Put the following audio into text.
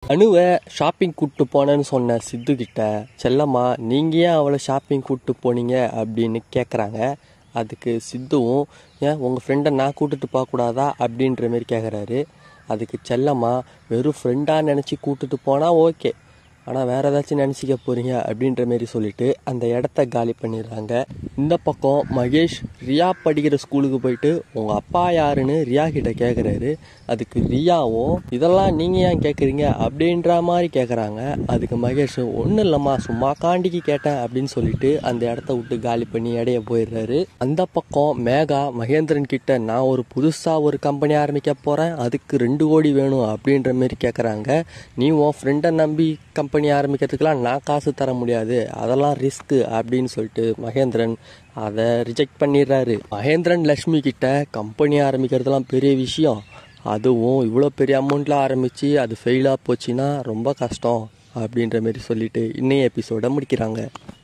அனுவை shopping கூப்பிட்டு போனேன்னு சொன்ன சித்து கிட்ட செல்லம்மா நீங்கள் ஏன் அவளை ஷாப்பிங் கூப்பிட்டு போனீங்க அப்படின்னு கேட்குறாங்க அதுக்கு சித்துவும் ஏன் உங்கள் ஃப்ரெண்டை நான் கூட்டிட்டு போகக்கூடாதா அப்படின்ற மாரி கேட்குறாரு அதுக்கு செல்லம்மா வெறும் ஃப்ரெண்டாக நினச்சி கூட்டிட்டு போனால் ஓகே ஆனால் வேற ஏதாச்சும் நினச்சிக்க போறீங்க அப்படின்ற மாரி சொல்லிட்டு அந்த இடத்த காலி பண்ணிடுறாங்க இந்த பக்கம் மகேஷ் ரியா படிக்கிற ஸ்கூலுக்கு போயிட்டு உங்கள் அப்பா யாருன்னு ரியா கிட்ட கேட்குறாரு அதுக்கு ரியாவும் இதெல்லாம் நீங்கள் ஏன் கேட்குறீங்க அப்படின்ற மாதிரி கேட்குறாங்க அதுக்கு மகேஷ் ஒன்றும் இல்லைம்மா சும்மா காண்டிக்கு கேட்டேன் அப்படின்னு சொல்லிட்டு அந்த இடத்த விட்டு காலி பண்ணி இடைய போயிடுறாரு அந்த பக்கம் மேகா மகேந்திரன் கிட்ட நான் ஒரு புதுசாக ஒரு கம்பெனி ஆரம்பிக்க போகிறேன் அதுக்கு ரெண்டு கோடி வேணும் அப்படின்ற மாரி கேட்குறாங்க நீ உன் ஃப்ரெண்டை நம்பி கம்பெனி ஆரம்பிக்கிறதுக்கெலாம் நான் காசு தர முடியாது அதெல்லாம் ரிஸ்க்கு அப்படின்னு சொல்லிட்டு மகேந்திரன் அதை ரிஜெக்ட் பண்ணிடுறாரு மகேந்திரன் லக்ஷ்மி கிட்ட கம்பெனி ஆரம்பிக்கிறதுலாம் பெரிய விஷயம் அதுவும் இவ்வளோ பெரிய அமௌண்ட்டில் ஆரம்பித்து அது ஃபெயிலாக போச்சுன்னா ரொம்ப கஷ்டம் அப்படின்ற மாரி சொல்லிட்டு இன்னைய எபிசோட முடிக்கிறாங்க